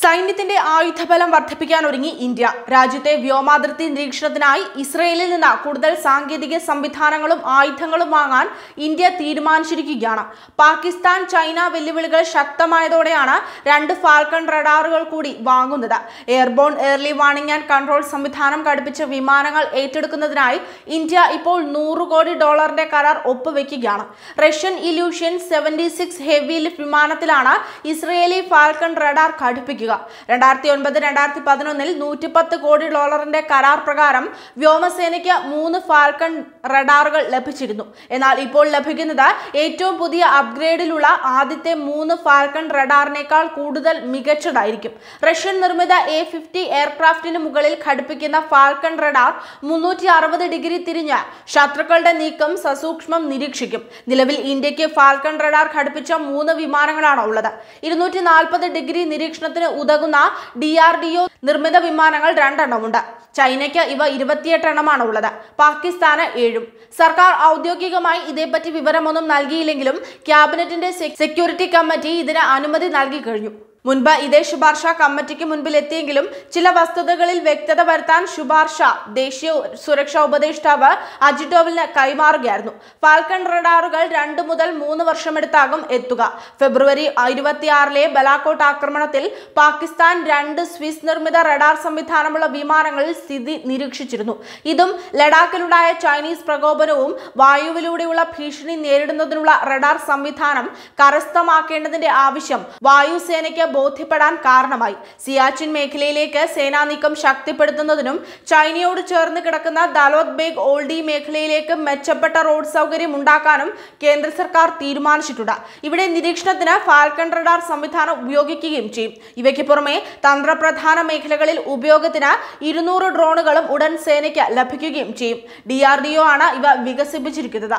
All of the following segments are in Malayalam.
സൈന്യത്തിന്റെ ആയുധബലം വർദ്ധിപ്പിക്കാൻ ഒരുങ്ങി ഇന്ത്യ രാജ്യത്തെ വ്യോമാതിർത്തി നിരീക്ഷണത്തിനായി ഇസ്രയേലിൽ നിന്ന് കൂടുതൽ സാങ്കേതിക സംവിധാനങ്ങളും ആയുധങ്ങളും വാങ്ങാൻ ഇന്ത്യ തീരുമാനിച്ചിരിക്കുകയാണ് പാകിസ്ഥാൻ ചൈന വെല്ലുവിളികൾ ശക്തമായതോടെയാണ് രണ്ട് ഫാൽക്കൺ റഡാറുകൾ കൂടി വാങ്ങുന്നത് airborne early warning and control സംവിധാനം ഘടിപ്പിച്ച വിമാനങ്ങൾ ഏറ്റെടുക്കുന്നതിനായി ഇന്ത്യ ഇപ്പോൾ നൂറ് കോടി ഡോളറിന്റെ കരാർ ഒപ്പുവെക്കുകയാണ് Russian Ilyushin seventy six heavy lift വിമാനത്തിലാണ് ഇസ്രയേലി ഫാൽക്കൺ റഡാർ ഘടിപ്പിക്കുക രണ്ടായിരത്തി ഒൻപത് രണ്ടായിരത്തി പതിനൊന്നിൽ നൂറ്റിപ്പത്ത് കോടി ഡോളറിന്റെ കരാർ പ്രകാരം വ്യോമസേനയ്ക്ക് മൂന്ന് ഫാൽക്കൺ റഡാറുകൾ ലഭിച്ചിരുന്നു എന്നാൽ ഇപ്പോൾ ലഭിക്കുന്നത് ഏറ്റവും പുതിയ അപ്ഗ്രേഡിലുള്ള ആദ്യത്തെ മൂന്ന് ഫാൽക്കൺ റഡാറിനേക്കാൾ കൂടുതൽ മികച്ചതായിരിക്കും റഷ്യൻ നിർമ്മിത എ ഫിഫ്റ്റി എയർക്രാഫ്റ്റിന് മുകളിൽ ഘടിപ്പിക്കുന്ന ഫാൽക്കൺ റഡാർ മുന്നൂറ്റി അറുപത് ഡിഗ്രി തിരിഞ്ഞ് ശത്രുക്കളുടെ നീക്കം സസൂക്ഷ്മം നിരീക്ഷിക്കും നിലവിൽ ഇന്ത്യക്ക് ഫാൽക്കൺ റഡാർ ഘടിപ്പിച്ച മൂന്ന് വിമാനങ്ങളാണ് ഉള്ളത് ഇരുന്നൂറ്റി നാൽപ്പത് ഡിഗ്രി നിരീക്ഷണത്തിന് ഉതകുന്ന ഡി ആർ ഡി ഒ നിർമ്മിത വിമാനങ്ങൾ രണ്ടെണ്ണമുണ്ട് ചൈനയ്ക്ക് ഇവ ഇരുപത്തിയെട്ട് എണ്ണമാണ് ഉള്ളത് പാകിസ്ഥാന് ഏഴും സർക്കാർ ഔദ്യോഗികമായി ഇതേപ്പറ്റി വിവരമൊന്നും നൽകിയില്ലെങ്കിലും ക്യാബിനറ്റിന്റെ സെ- സെക്യൂരിറ്റി കമ്മിറ്റി ഇതിന് അനുമതി നൽകി കഴിഞ്ഞു മുൻപ് ഇതേ ശുപാർശ കമ്മിറ്റിക്ക് മുൻപിൽ എത്തിയെങ്കിലും ചില വസ്തുതകളിൽ വ്യക്തത വരുത്താൻ ശുപാർശ ദേശീയ സുരക്ഷാ ഉപദേഷ്ടാവ് അജിറ്റോവലിന് കൈമാറുകയായിരുന്നു ഫാൽക്കൺ റഡാറുകൾ രണ്ട് മുതൽ മൂന്ന് വർഷമെടുത്താകും എത്തുക ഫെബ്രുവരി ഇരുപത്തിയാറിലെ ബലാക്കോട്ട് ആക്രമണത്തിൽ പാകിസ്ഥാൻ രണ്ട് സ്വിസ് നിർമ്മിത റഡാർ സംവിധാനമുള്ള വിമാനങ്ങളിൽ സ്ഥിതി നിരീക്ഷിച്ചിരുന്നു ഇതും ലഡാക്കിലുണ്ടായ ചൈനീസ് പ്രകോപനവും വായുവിലൂടെയുള്ള ഭീഷണി നേരിടുന്നതിനുള്ള റഡാർ സംവിധാനം കരസ്ഥമാക്കേണ്ടതിന്റെ ആവശ്യം വായുസേനയ്ക്ക് ബോധ്യപ്പെടാൻ കാരണമായി സിയാച്ചിൻ മേഖലയിലേക്ക് സേനാ നീക്കം ശക്തിപ്പെടുത്തുന്നതിനും ചൈനയോട് ചേർന്ന് കിടക്കുന്ന ദലോത് ബേഗ് ഓൾഡി മേഖലയിലേക്ക് മെച്ചപ്പെട്ട റോഡ് സൗകര്യം ഉണ്ടാക്കാനും കേന്ദ്ര സർക്കാർ തീരുമാനിച്ചിട്ടുണ്ട് ഇവിടെ നിരീക്ഷണത്തിന് ഫാൽക്കൺ റഡാർ സംവിധാനം ഉപയോഗിക്കുകയും ചെയ്യും ഇവയ്ക്ക് പുറമെ തന്ത്രപ്രധാന മേഖലകളിൽ ഉപയോഗത്തിന് ഇരുന്നൂറ് ഡ്രോണുകളും ഉടൻ സേനയ്ക്ക് ലഭിക്കുകയും ചെയ്യും ഡി ആർ ഡി ഒ ആണ് ഇവ വികസിപ്പിച്ചിരിക്കുന്നത്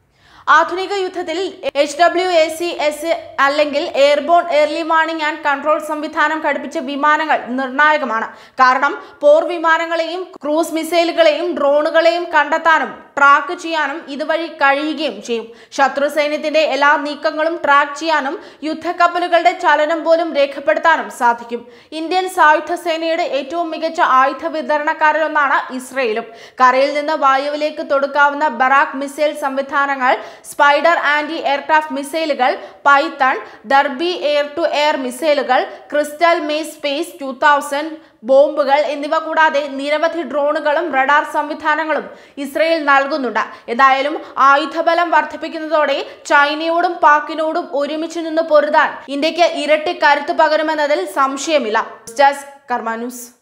ആധുനിക യുദ്ധത്തിൽ H W A C S അല്ലെങ്കിൽ airborne early warning and control സംവിധാനം ഘടിപ്പിച്ച വിമാനങ്ങൾ നിർണായകമാണ് കാരണം പോർ വിമാനങ്ങളെയും ക്രൂസ് മിസൈലുകളെയും ഡ്രോണുകളെയും കണ്ടെത്താനും ട്രാക്ക് ചെയ്യാനും ഇതുവഴി കഴിയുകയും ചെയ്യും ശത്രു സൈന്യത്തിന്റെ എല്ലാ നീക്കങ്ങളും ട്രാക്ക് ചെയ്യാനും യുദ്ധക്കപ്പലുകളുടെ ചലനം പോലും രേഖപ്പെടുത്താനും സാധിക്കും ഇന്ത്യൻ സായുധ സേനയുടെ ഏറ്റവും മികച്ച ആയുധ വിതരണക്കാരിലൊന്നാണ് ഇസ്രയേലും കരയിൽ നിന്ന് വായുവിലേക്ക് തൊടുക്കാവുന്ന ബറാക്ക് മിസൈൽ സംവിധാനങ്ങൾ സ്പൈഡർ ആന്റി എയർക്രാഫ്റ്റ് മിസൈലുകൾ Python Derby air to air മിസൈലുകൾ Crystal Maze Spice two thousand ബോംബുകൾ എന്നിവ കൂടാതെ നിരവധി ഡ്രോണുകളും റഡാർ സംവിധാനങ്ങളും ഇസ്രയേൽ നൽകുന്നുണ്ട് എന്തായാലും ആയുധബലം വർദ്ധിപ്പിക്കുന്നതോടെ ചൈനയോടും പാക്കിനോടും ഒരുമിച്ച് നിന്ന് പൊരുതാൻ ഇന്ത്യക്ക് ഇരട്ടി കരുത്ത് പകരുമെന്നതിൽ സംശയമില്ല ജസ്റ്റ് കർമ്മ ന്യൂസ്